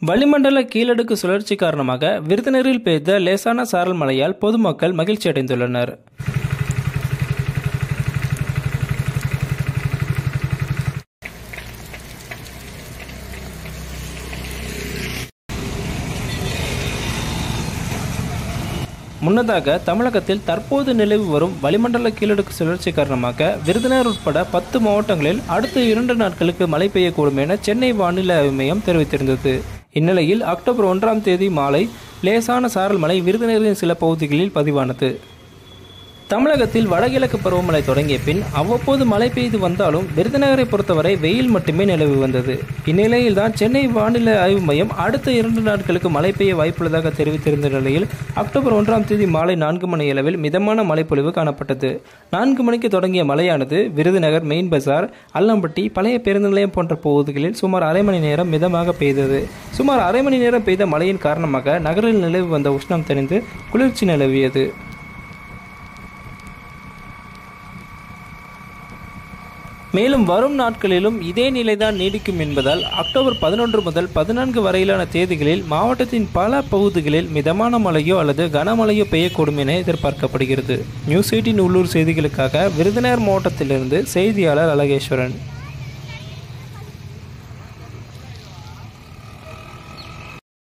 வளிமண்டல கீழடுக்கு சுழற்சி காரணமாக விருதுநகரில் பெய்த லேசான சாரல் மழையால் பொதுமக்கள் மகிழ்ச்சி அடைந்துள்ளனர் முன்னதாக தமிழகத்தில் தற்போது நிலவி வரும் வளிமண்டல கீழடுக்கு சுழற்சி காரணமாக விருதுநகர் உட்பட பத்து மாவட்டங்களில் அடுத்த இரண்டு நாட்களுக்கு மழை பெய்யக்கூடும் என சென்னை வானிலை ஆய்வு மையம் தெரிவித்திருந்தது இந்நிலையில் அக்டோபர் ஒன்றாம் தேதி மாலை லேசான சாரல் மழை விருதுநகரின் சில பகுதிகளில் பதிவானது தமிழகத்தில் வடகிழக்கு பருவமழை தொடங்கிய பின் அவ்வப்போது மழை பெய்து வந்தாலும் விருதுநகரை பொறுத்தவரை வெயில் மட்டுமே நிலவி வந்தது இந்நிலையில் தான் சென்னை வானிலை ஆய்வு மையம் அடுத்த இரண்டு நாட்களுக்கு மழை பெய்ய வாய்ப்புள்ளதாக தெரிவித்திருந்த நிலையில் அக்டோபர் ஒன்றாம் தேதி மாலை நான்கு மணி அளவில் மிதமான மழைப்பொழிவு காணப்பட்டது நான்கு மணிக்கு தொடங்கிய மழையானது விருதுநகர் மெயின் பஜார் அல்லம்பட்டி பழைய பேருந்து நிலையம் போன்ற பகுதிகளில் சுமார் அரை மணி நேரம் மிதமாக பெய்தது சுமார் அரை மணி நேரம் பெய்த மழையின் காரணமாக நகரில் நிலவி வந்த உஷ்ணம் தணிந்து குளிர்ச்சி நிலவியது மேலும் வரும் நாட்களிலும் இதே நிலைதான் நீடிக்கும் என்பதால் அக்டோபர் பதினொன்று முதல் பதினான்கு வரையிலான தேதிகளில் மாவட்டத்தின் பல பகுதிகளில் மிதமான மழையோ அல்லது கனமழையோ பெய்யக்கூடும் என எதிர்பார்க்கப்படுகிறது நியூஸ் எயிட்டின் உள்ளூர் செய்திகளுக்காக விருதுநகர் மாவட்டத்திலிருந்து செய்தியாளர் அழகேஸ்வரன்